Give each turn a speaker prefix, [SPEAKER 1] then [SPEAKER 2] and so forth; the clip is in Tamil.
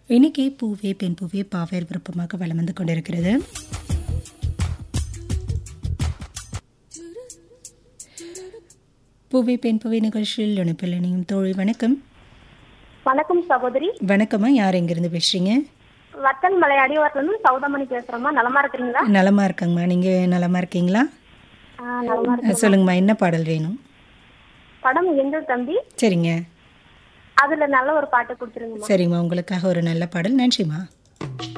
[SPEAKER 1] இன்னைக்கு பூவே பெண் பூவே பாவேர் விருப்பமாக வலம் வந்து கொண்டிருக்கிறது பூவே பெண் பூவே நிகழ்ச்சியில் இணைப்பில் இணையும் தோழி வணக்கம்
[SPEAKER 2] வணக்கம் சகோதரி
[SPEAKER 1] வணக்கம்மா யார் எங்கிருந்து பேசுறீங்க
[SPEAKER 2] வத்தல் மலை அடிவாரத்துல சௌதாமணி பேசுறோம்மா நலமா இருக்கிறீங்களா
[SPEAKER 1] நலமா இருக்கங்கம்மா நீங்க நலமா இருக்கீங்களா
[SPEAKER 2] ஆ, நலமா இருக்கு
[SPEAKER 1] அஹ், சொல்லுங்கம்மா என்ன பாடல் வேணும்
[SPEAKER 2] படம் எங்கள் தம்பி
[SPEAKER 1] சரிங்க
[SPEAKER 2] அதுல நல்ல ஒரு பாட்டு கொடுத்துருங்கம்மா
[SPEAKER 1] சரிம்மா உங்களுக்காக ஒரு நல்ல பாடல் நன்றிம்மா